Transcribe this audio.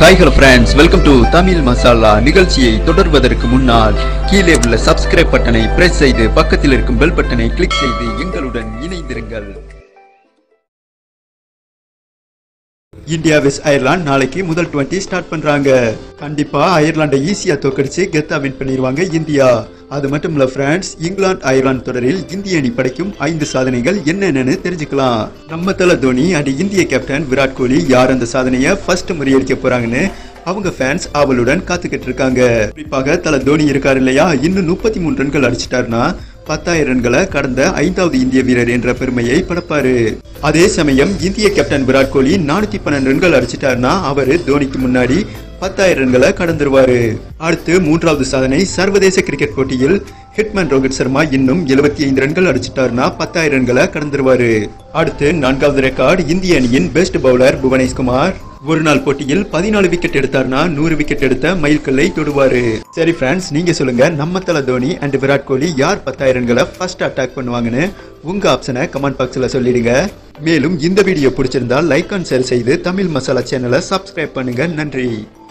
hi hello friends welcome to Tamil Masala நிகழ்ச்சியை தொடர்வதற்கு முன்னால் கீழே உள்ள சப்ஸ்கிரைப் பட்டனை பிரஸ் செய்து பக்கத்தில் இருக்கும் பெல் பட்டனை கிளிக் செய்து எங்களுடன் இணைந்திருங்கள் இந்தியா வெஸ் அயர்லாந்து நாளைக்கு முதல் டுவெண்ட்டி ஸ்டார்ட் பண்றாங்க கண்டிப்பா அயர்லாண்டை ஈஸியா தோக்கடிச்சு கெத்தா வின் பண்ணிடுவாங்க இந்தியா அது மட்டும் இல்ல பிரான்ஸ் இங்கிலாந்து அயர்லாந்து தொடரில் இந்திய அணி படைக்கும் ஐந்து சாதனைகள் என்னென்னு தெரிஞ்சுக்கலாம் நம்ம தல தோனி அண்ட் இந்திய கேப்டன் விராட் கோலி யார் அந்த சாதனையை ஃபர்ஸ்ட் முறியடிக்க போறாங்கன்னு அவங்க ஃபேன்ஸ் ஆவலுடன் காத்துக்கிட்டு இருக்காங்க குறிப்பாக தல தோனி இருக்காரு இல்லையா இன்னும் முப்பத்தி மூணு ரன்கள் அடிச்சிட்டாருன்னா பத்தாயிரம் ரன்களை கடந்த ஐந்தாவது இந்திய வீரர் என்ற பெருமையை படப்பாரு அதே சமயம் இந்திய கேப்டன் விராட் கோலி நானூத்தி பன்னெண்டு ரன்கள் அடிச்சிட்டாருன்னா அவரு தோனிக்கு முன்னாடி பத்தாயிரம் ரன்களை கடந்துருவாரு அடுத்து மூன்றாவது சாதனை சர்வதேச கிரிக்கெட் போட்டியில் ஹிட்மேன் ரோஹித் சர்மா இன்னும் 75 ஐந்து ரன்கள் அடிச்சிட்டாருன்னா பத்தாயிரம் ரன்களை கடந்துருவாரு அடுத்து நான்காவது ரெக்கார்டு இந்திய அணியின் பெஸ்ட் பவுலர் புவனேஷ்குமார் ஒரு நாள் போட்டியில் பதினாலு விக்கெட் எடுத்தார்னா நூறு விக்கெட் எடுத்த மைல்கல்லை தொடுவாரு சரி ஃப்ரெண்ட்ஸ் நீங்க சொல்லுங்க நம்ம தல தோனி அண்ட் விராட் கோலி யார் பத்தாயிரம் ரன்களை ஃபர்ஸ்ட் அட்டாக் பண்ணுவாங்கன்னு உங்க ஆப்ஷனை கமெண்ட் பாக்ஸ்ல சொல்லிடுங்க மேலும் இந்த வீடியோ பிடிச்சிருந்தா லைக் அண்ட் ஷேர் செய்து தமிழ் மசாலா சேனலை சப்ஸ்கிரைப் பண்ணுங்க நன்றி